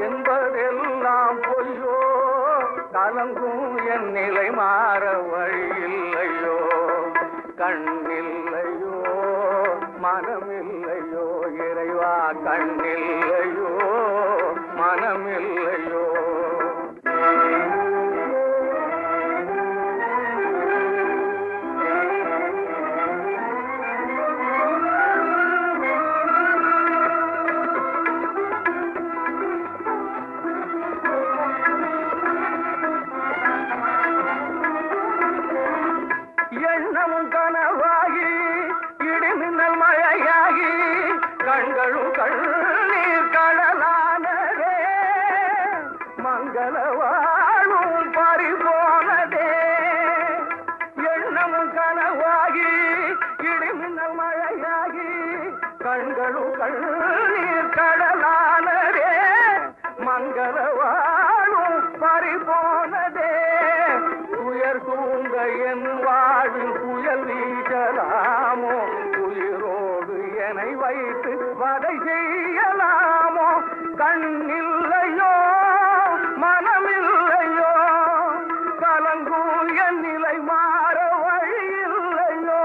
என்பதெல்லாம் பொய்யோ கலங்கும் என் நிலை மாற வழியில்லையோ கண்ணில்லையோ மனமில்லையோ இறைவா கண்ணில்லையோ மனமில்லையோ எண்ணமும் கனவாகி இடிமின்னல் மழையாகி கண்களும் கண்ணீர் கடலானதே மங்கள வாழும் பறிபோனதே எண்ணமும் கனவாகி இடிமின்னல் மழையாகி கண்களும் கண்ணீர் கடலானதே மங்கள வாழும் பறிபோனதே துயர் தூங்க என் வாழ்வில் புயல் வீசலாமோ உயிரோடு என்னை வைத்து வதை செய்யலாமோ கண்ணில்லையோ மனமில்லையோ கலங்கும் என் நிலை மாற வழியில்லையோ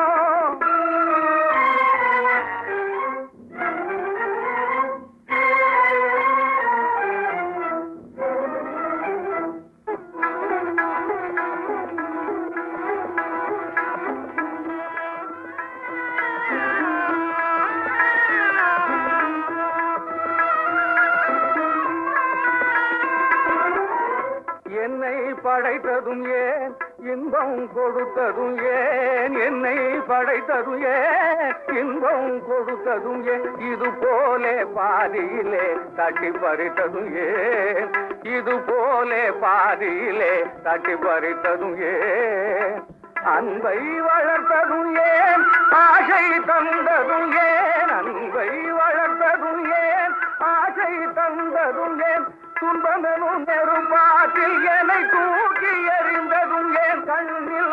என்னை படைத்ததும் ஏன் இன்பம் கொடுத்ததும் ஏன் என்னை படைத்ததும் ஏன் இன்பம் கொடுத்ததும் ஏன் இது போலே பாதியிலே தட்டி பறித்ததும் ஏன் இது போலே பாதியிலே தட்டி பறித்ததும் ஏன் அன்பை வளர்த்ததும் ஏன் ஆசை தந்ததும் ஏன் அன்பை வளர்த்ததும் ஏன் ஆசை தந்ததும் ஏன் துன்பமெனும் நெருப்பாற்றில் என்னை தூக்கி எறிந்ததும் ஏன் கண்ணில்